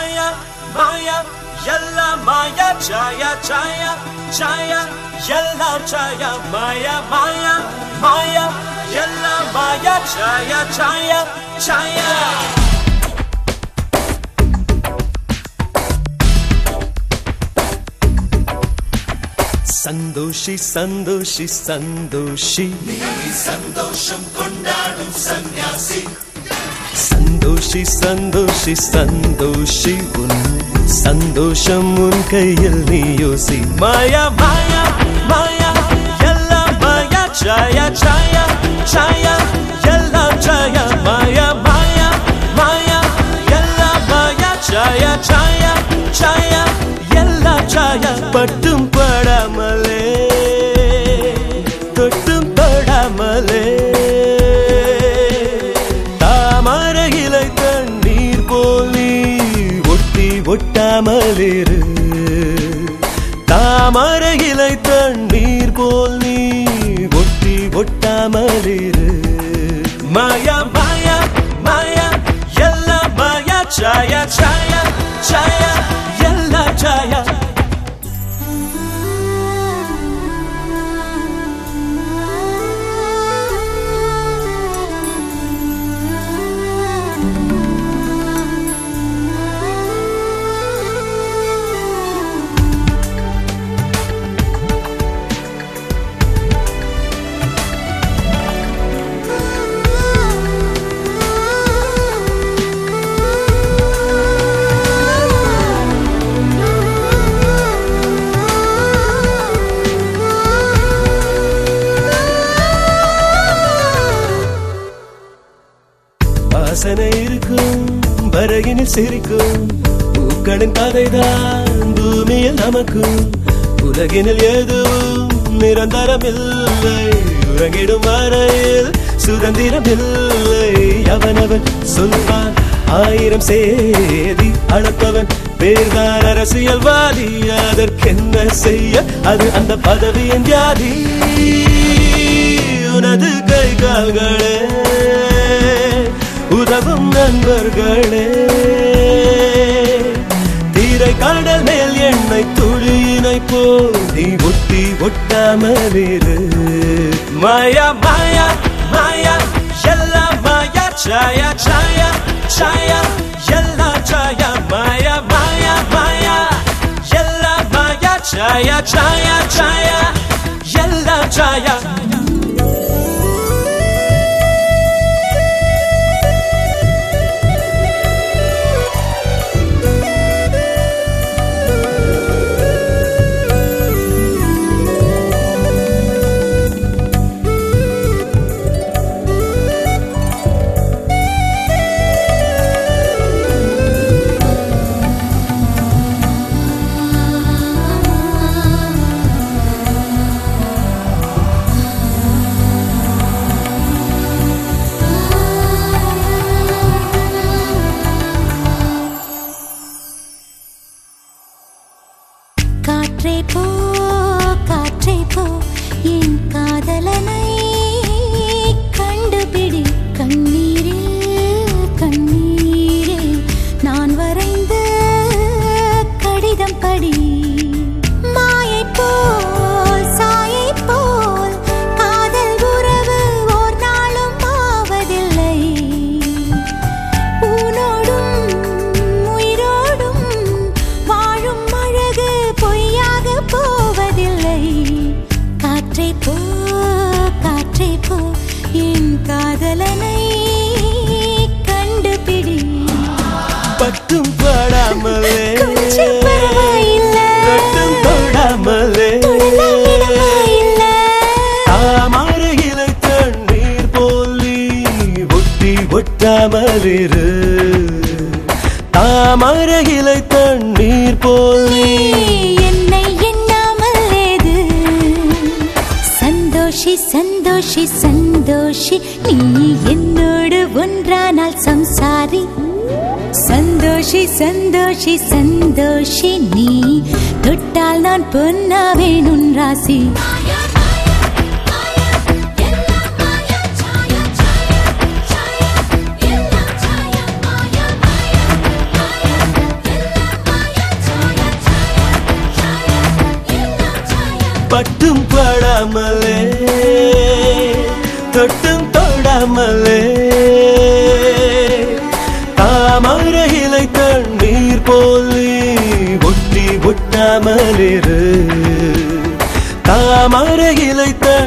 மாயா மாயா எல்லா மாயா சாயா சாயா சாயா எல்லா சாயா மாயா மாயா மாயா எல்லா மாயா சாயா சாயா சாயா சந்தோஷி சந்தோஷி சந்தோஷி சந்தோஷம் கொண்டாடும் சந்நியாசி சந்தோஷி சந்தோஷி சந்தோஷி உன் சந்தோஷம் உன் கையில் நீ யோசி மாயா மாயா மாயா எல்லாம் மாயா சாயா சாயா சாயா எல்லாம் சாயா மாயா மாயா மாயா எல்லாம் மாயா சாயா சாயா சாயா எல்லாம் சாயா பட்டும் படாமலே தொட்டும் தொடாமலே தாமர இலை தண்ணீர் போல் நீ ஒட்டி ஒட்டாமலிரு தாமர இலை தண்ணீர் போல் நீ ஒட்டி ஒட்டாமலிரு மாயா மாயா மாயா எல்லாம் மாயா சாயா சாயா சாயா எல்லாம் சாயா வாசனை இருக்கும் வரையினில் சிரிக்கும் பூக்களின் கதைதான் பூமியில் நமக்கும் உலகினில் எதுவும் நிரந்தரமில்லை உறங்கிடும் வரையில் சுதந்திரமில்லை அவனவன் சொல்வான் ஆயிரம் சேதி அளப்பவன் பேர்தான் அரசியல்வாதி அதற்கென்ன செய்ய அது அந்த பதவியின் ஜாதி உனது கை கால்களே உதவும் நண்பர்களே தீரை கடல் மேல் எண்ணெய் துளியினை போல் நீ ஒட்டி ஒட்டாமலிரு மாயா மாயா மாயா எல்லாம் மாயா சாயா சாயா சாயா எல்லாம் சாயா மாயா மாயா மாயா எல்லாம் மாயா சாயா சாயா சாயா எல்லாம் சாயா காற்றே போ காற்றே போ என் காதலனை கண்டுபிடி கண்ணீரில் கண்ணீரில் நான் வரைந்த கடிதம் படி மாயை போல் சாயை போல் காதல் உறவு ஓர் நாளும் ஆவதில்லை ஊனோடும் உயிரோடும் வாழும் அழகு பொய்யாக போவதில்லை காற்றே போ காற்றே போ என் காதலனை கண்டுபிடி பட்டும் படாமலே கொஞ்சம் பரவாயில்லை. கட்டும் தொடாமலே தொடலாம் இடமாயில்லை. தாமரை இலை தண்ணீர் போல் நீ ஒட்டி ஒட்டாமலிரு தாமரை இலை தண்ணீர் போல் நீ என்னை எண்ணாமல் ஏது சந்தோஷி சந்தோஷி சந்தோஷி நீ என்னோடு ஒன்றானால் சம்சாரி சந்தோஷி சந்தோஷி சந்தோஷி நீ தொட்டால் நான் பொன்னாவேன் உன் ராசி மாயா தொட்டும் படாமலே தொட்டும் தொடாமலே தாமரை இலை தண்ணீர் போல் நீ ஒட்டி ஒட்டாமலிரு தாமரை இலை தண்ணீர்